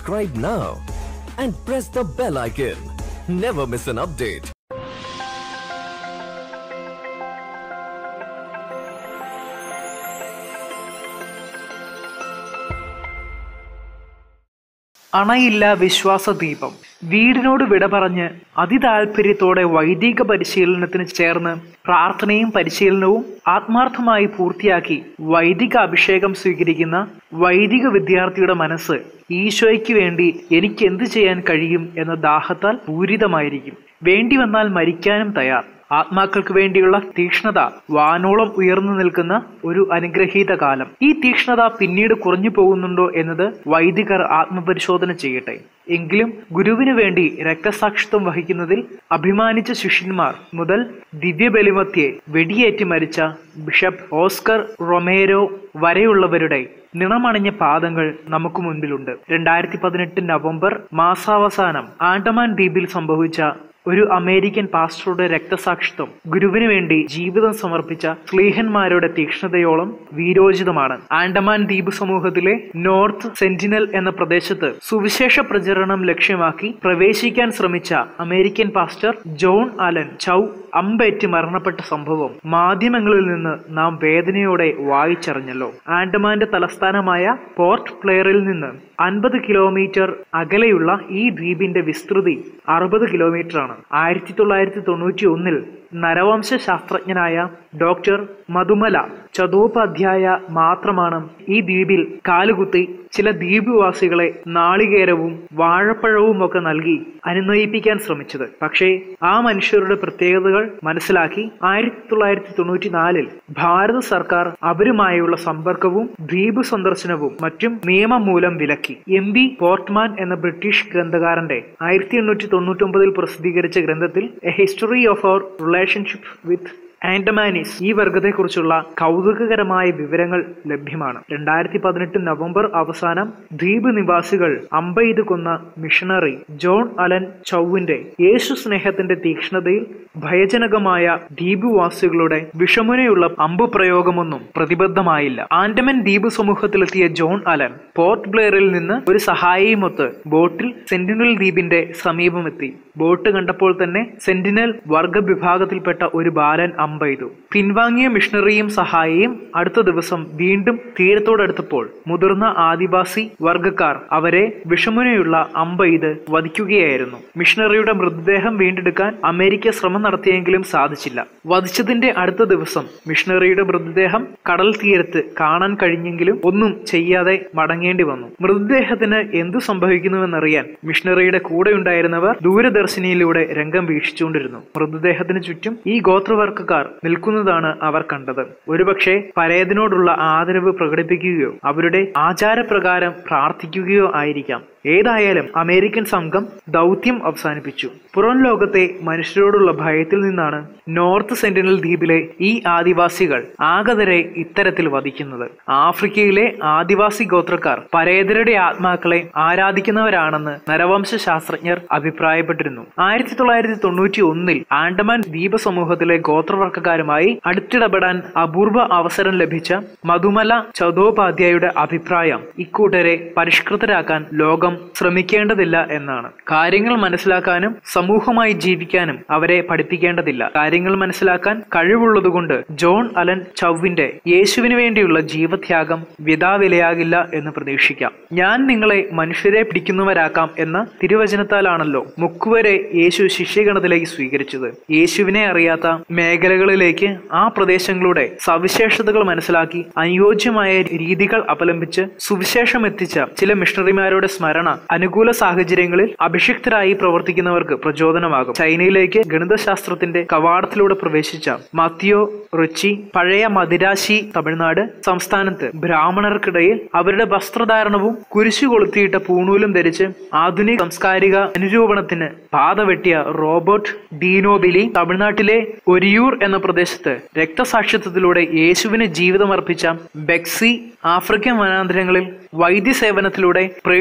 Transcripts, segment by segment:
subscribe now and press the bell icon. Never miss an update. അണയില്ല വിശ്വാസദീപം വീടിനോട് വിട പറഞ്ഞ് അതിതാൽപര്യത്തോടെ വൈദിക പരിശീലനത്തിന് ചേർന്ന് പ്രാർത്ഥനയും പരിശീലനവും ആത്മാർത്ഥമായി പൂർത്തിയാക്കി വൈദിക അഭിഷേകം സ്വീകരിക്കുന്ന വൈദിക വിദ്യാർത്ഥിയുടെ മനസ്സ് ഈശോയ്ക്ക് വേണ്ടി എനിക്ക് എന്ത് ചെയ്യാൻ കഴിയും എന്ന ദാഹത്താൽ പൂരിതമായിരിക്കും വേണ്ടി വന്നാൽ മരിക്കാനും തയ്യാർ ആത്മാക്കൾക്ക് വേണ്ടിയുള്ള തീക്ഷ്ണത വാനോളം ഉയർന്നു നിൽക്കുന്ന ഒരു അനുഗ്രഹീത കാലം ഈ തീക്ഷ്ണത പിന്നീട് കുറഞ്ഞു പോകുന്നുണ്ടോ എന്നത് വൈദികർ ആത്മപരിശോധന ചെയ്യട്ടെ എങ്കിലും ഗുരുവിനു വേണ്ടി രക്തസാക്ഷിത്വം വഹിക്കുന്നതിൽ അഭിമാനിച്ച ശിഷ്യന്മാർ മുതൽ ദിവ്യബലിമധ്യെ വെടിയേറ്റ് മരിച്ച ബിഷപ്പ് ഓസ്കർ റൊമേരോ വരെയുള്ളവരുടെ നിണമണിഞ്ഞ പാദങ്ങൾ നമുക്ക് മുൻപിലുണ്ട് രണ്ടായിരത്തി പതിനെട്ട് നവംബർ മാസാവസാനം ആൻഡമാൻ ദ്വീപിൽ സംഭവിച്ച ഒരു അമേരിക്കൻ പാസ്റ്ററുടെ രക്തസാക്ഷിത്വം ഗുരുവിന് വേണ്ടി ജീവിതം സമർപ്പിച്ച സ്ലീഹന്മാരുടെ തീക്ഷ്ണതയോളം വീരോചിതമാണ് ആൻഡമാൻ ദ്വീപ് സമൂഹത്തിലെ നോർത്ത് സെന്റിനൽ എന്ന പ്രദേശത്ത് സുവിശേഷ പ്രചരണം ലക്ഷ്യമാക്കി പ്രവേശിക്കാൻ ശ്രമിച്ച American pastor John Allen Chau അമ്പേറ്റ് മരണപ്പെട്ട സംഭവം മാധ്യമങ്ങളിൽ നിന്ന് നാം വേദനയോടെ വായിച്ചറിഞ്ഞല്ലോ ആൻഡമാന്റെ തലസ്ഥാനമായ പോർട്ട് പ്ലെയറിൽ നിന്ന് അൻപത് കിലോമീറ്റർ അകലെയുള്ള ഈ ദ്വീപിന്റെ വിസ്തൃതി അറുപത് കിലോമീറ്റർ ആണ് ആയിരത്തി തൊള്ളായിരത്തി തൊണ്ണൂറ്റി ഒന്നിൽ നരവംശ ശാസ്ത്രജ്ഞനായ ഡോക്ടർ മധുമല ചതോപാധ്യായ മാത്രമാണ് ഈ ദ്വീപിൽ കാലുകുത്തി ചില ദ്വീപുവാസികളെ നാളികേരവും വാഴപ്പഴവും ഒക്കെ നൽകി അനുനയിപ്പിക്കാൻ ശ്രമിച്ചത് പക്ഷേ ആ മനുഷ്യരുടെ പ്രത്യേകതകൾ മനസ്സിലാക്കി ആയിരത്തി തൊള്ളായിരത്തി തൊണ്ണൂറ്റി നാലിൽ ഭാരത സർക്കാർ അവരുമായുള്ള സമ്പർക്കവും ദ്വീപ് സന്ദർശനവും മറ്റും നിയമം മൂലം വിലക്കി എം ബി പോർട്ട്മാൻ എന്ന ബ്രിട്ടീഷ് ഗ്രന്ഥകാരന്റെ ആയിരത്തി എണ്ണൂറ്റി തൊണ്ണൂറ്റി ഒമ്പതിൽ പ്രസിദ്ധീകരിച്ച ഗ്രന്ഥത്തിൽ a history of our relationship with Andamanese ഈ വർഗത്തെക്കുറിച്ചുള്ള കൗതുകകരമായ വിവരങ്ങൾ ലഭ്യമാണ് രണ്ടായിരത്തി പതിനെട്ട് നവംബർ അവസാനം ദ്വീപ് നിവാസികൾ അമ്പെയ്ത് കൊന്ന മിഷണറി ജോൺ അലൻ ചൗവിന്റെ യേശു സ്നേഹത്തിന്റെ തീക്ഷ്ണതയിൽ ഭയജനകമായ ദ്വീപുവാസികളുടെ വിഷമുനയുള്ള അമ്പ് പ്രയോഗമൊന്നും പ്രതിബദ്ധമായില്ല ആൻഡമൻ ദ്വീപ് സമൂഹത്തിലെത്തിയ ജോൺ അലൻ പോർട്ട് ബ്ലെയറിൽ നിന്ന് ഒരു സഹായിയുമൊത്ത് ബോട്ടിൽ സെന്റിനൽ ദ്വീപിന്റെ സമീപമെത്തി ബോട്ട് കണ്ടപ്പോൾ തന്നെ സെന്റിനൽ വർഗ വിഭാഗത്തിൽപ്പെട്ട ഒരു ബാലൻ അമ്പെയ്തു പിൻവാങ്ങിയ മിഷണറിയും സഹായിയും അടുത്ത ദിവസം വീണ്ടും തീരത്തോടടുത്തപ്പോൾ മുതിർന്ന ആദിവാസി വർഗക്കാർ അവരെ വിഷമുനയുള്ള അമ്പെയ്ത് വധിക്കുകയായിരുന്നു മിഷണറിയുടെ മൃതദേഹം വീണ്ടെടുക്കാൻ അമേരിക്ക ശ്രമം നടത്തിയെങ്കിലും സാധിച്ചില്ല വധിച്ചതിന്റെ അടുത്ത ദിവസം മിഷണറിയുടെ മൃതദേഹം കടൽ തീരത്ത് കാണാൻ കഴിഞ്ഞെങ്കിലും ഒന്നും ചെയ്യാതെ മടങ്ങേണ്ടി വന്നു മൃതദേഹത്തിന് എന്തു സംഭവിക്കുന്നുവെന്നറിയാൻ മിഷണറിയുടെ കൂടെയുണ്ടായിരുന്നവർ ദൂരദർശിനിയിലൂടെ രംഗം വീക്ഷിച്ചുകൊണ്ടിരുന്നു മൃതദേഹത്തിന് ചുറ്റും ഈ ഗോത്രവർഗക്കാർ നിൽക്കുന്നതാണ് അവർ കണ്ടത് ഒരുപക്ഷെ പരേതനോടുള്ള ആദരവ് പ്രകടിപ്പിക്കുകയോ അവരുടെ ആചാരപ്രകാരം പ്രാർത്ഥിക്കുകയോ ആയിരിക്കാം ഏതായാലും അമേരിക്കൻ സംഘം ദൗത്യം അവസാനിപ്പിച്ചു പുറം ലോകത്തെ മനുഷ്യരോടുള്ള ഭയത്തിൽ നിന്നാണ് നോർത്ത് സെന്റിനൽ ദ്വീപിലെ ഈ ആദിവാസികൾ ആഗതരെ ഇത്തരത്തിൽ വധിക്കുന്നത് ആഫ്രിക്കയിലെ ആദിവാസി ഗോത്രക്കാർ പരേതരുടെ ആത്മാക്കളെ ആരാധിക്കുന്നവരാണെന്ന് നരവംശ ശാസ്ത്രജ്ഞർ അഭിപ്രായപ്പെട്ടിരുന്നു ആയിരത്തി തൊള്ളായിരത്തി തൊണ്ണൂറ്റി ഒന്നിൽ ആൻഡമാൻ ദ്വീപ സമൂഹത്തിലെ ഗോത്രവർഗക്കാരുമായി അടുത്തിടപെടാൻ അപൂർവ അവസരം ലഭിച്ച മധുമല ചതോപാധ്യായുടെ അഭിപ്രായം ഇക്കൂട്ടരെ പരിഷ്കൃതരാക്കാൻ ലോകം ശ്രമിക്കേണ്ടതില്ല എന്നാണ് കാര്യങ്ങൾ മനസ്സിലാക്കാനും സമൂഹമായി ജീവിക്കാനും അവരെ പഠിപ്പിക്കേണ്ടതില്ല കാര്യങ്ങൾ മനസ്സിലാക്കാൻ കഴിവുള്ളതുകൊണ്ട് ജോൺ അലൻ ചൗവിന്റെ യേശുവിന് വേണ്ടിയുള്ള ജീവത്യാഗം വ്യതാവിലയാകില്ല എന്ന് പ്രതീക്ഷിക്കാം ഞാൻ നിങ്ങളെ മനുഷ്യരെ പിടിക്കുന്നവരാക്കാം എന്ന തിരുവചനത്താലാണല്ലോ മുക്കുവരെ യേശു ശിഷ്യഗണത്തിലേക്ക് സ്വീകരിച്ചത് യേശുവിനെ അറിയാത്ത മേഖലകളിലേക്ക് ആ പ്രദേശങ്ങളുടെ സവിശേഷതകൾ മനസ്സിലാക്കി അനുയോജ്യമായ രീതികൾ അവലംബിച്ച് സുവിശേഷം എത്തിച്ച ചില മിഷണറിമാരുടെ സ്മരണ അനുകൂല സാഹചര്യങ്ങളിൽ അഭിഷിക്തരായി പ്രവർത്തിക്കുന്നവർക്ക് പ്രചോദനമാകും ചൈനയിലേക്ക് ഗണിതശാസ്ത്രത്തിന്റെ കവാടത്തിലൂടെ പ്രവേശിച്ച മത്തിയോ റിച്ചി പഴയ മദിരാശി തമിഴ്നാട് സംസ്ഥാനത്ത് ബ്രാഹ്മണർക്കിടയിൽ അവരുടെ വസ്ത്രധാരണവും കുരിശു കൊളുത്തിയിട്ട പൂണൂലും ധരിച്ച് ആധുനിക സാംസ്കാരിക അനുരൂപണത്തിന് പാത വെട്ടിയ റോബർട്ട് ഡീനോബിലി തമിഴ്നാട്ടിലെ ഒരിയൂർ എന്ന പ്രദേശത്ത് രക്തസാക്ഷിത്വത്തിലൂടെ യേശുവിന് ജീവിതമർപ്പിച്ച ബെക്സി ആഫ്രിക്കൻ വനാന്തരങ്ങളിൽ വൈദ്യസേവനത്തിലൂടെ പ്രേക്ഷിത പ്രവർത്തനം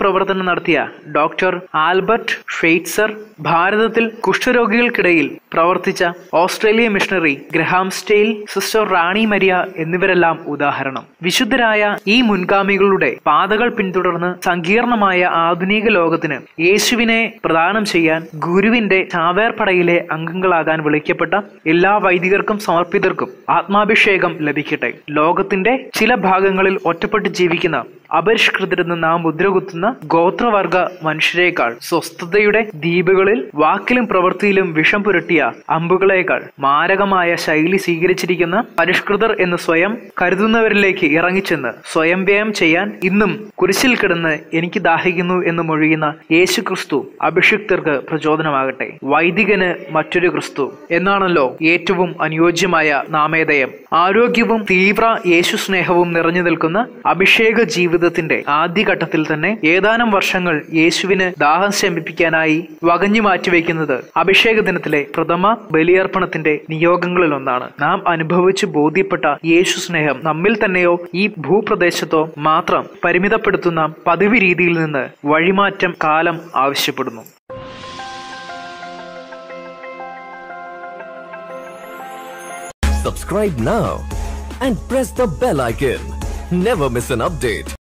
പ്രവർത്തനം നടത്തിയ ഡോക്ടർ ആൽബർട്ട് ഷെയ്റ്റ്സർ ഭാരതത്തിൽ കുഷ്ഠരോഗികൾക്കിടയിൽ പ്രവർത്തിച്ച Australia missionary Graham Staines sister Rani Maria എന്നിവരെല്ലാം ഉദാഹരണം വിശുദ്ധരായ ഈ മുൻഗാമികളുടെ പാതകൾ പിന്തുടർന്ന് സങ്കീർണമായ ആധുനിക ലോകത്തിന് യേശുവിനെ പ്രദാനം ചെയ്യാൻ ഗുരുവിന്റെ ചാവേർപ്പടയിലെ അംഗങ്ങളാകാൻ വിളിക്കപ്പെട്ട എല്ലാ വൈദികർക്കും സമർപ്പിതർക്കും ആത്മാഭിഷേകം ലഭിക്കട്ടെ ലോകത്തിന്റെ ചില ഭാഗങ്ങളിൽ ഒറ്റപ്പെട്ട് ജീവിക്കുന്ന അപരിഷ്കൃതരെന്ന് നാം മുദ്രകുത്തുന്ന ഗോത്രവർഗ മനുഷ്യരെക്കാൾ സ്വസ്ഥതയുടെ ദ്വീപുകളിൽ വാക്കിലും പ്രവൃത്തിയിലും വിഷം പുരട്ടിയ അമ്പുകളേക്കാൾ മാരകമായ ശൈലി സ്വീകരിച്ചിരിക്കുന്ന പരിഷ്കൃതർ എന്ന് സ്വയം കരുതുന്നവരിലേക്ക് ഇറങ്ങിച്ചെന്ന് സ്വയം വ്യയം ചെയ്യാൻ ഇന്നും കുരിശിൽ കിടന്ന് എനിക്ക് ദാഹിക്കുന്നു എന്ന് മൊഴിയുന്ന യേശു ക്രിസ്തു അഭിഷിക്തർക്ക് പ്രചോദനമാകട്ടെ വൈദികന് മറ്റൊരു ക്രിസ്തു എന്നാണല്ലോ ഏറ്റവും അനുയോജ്യമായ നാമേദയം ആരോഗ്യവും തീവ്ര യേശു സ്നേഹവും നിറഞ്ഞു നിൽക്കുന്ന അഭിഷേക ജീവിതത്തിന്റെ ആദ്യഘട്ടത്തിൽ തന്നെ ഏതാനും വർഷങ്ങൾ യേശുവിന് ദാഹം ശമിപ്പിക്കാനായി വകഞ്ഞു മാറ്റിവെക്കുന്നത് അഭിഷേക ദിനത്തിലെ പ്രഥമ ബലിയർപ്പണത്തിന്റെ നിയോഗങ്ങളിൽ ഒന്നാണ് നാം അനുഭവിച്ചു ബോധ്യപ്പെട്ട യേശു സ്നേഹം നമ്മിൽ തന്നെയോ ഈ ഭൂപ്രദേശത്തോ മാത്രം പരിമിതപ്പെടുത്തുന്ന പതിവ് രീതിയിൽ നിന്ന് വഴിമാറ്റം കാലം ആവശ്യപ്പെടുന്നു Subscribe now and press the bell icon. Never miss an update.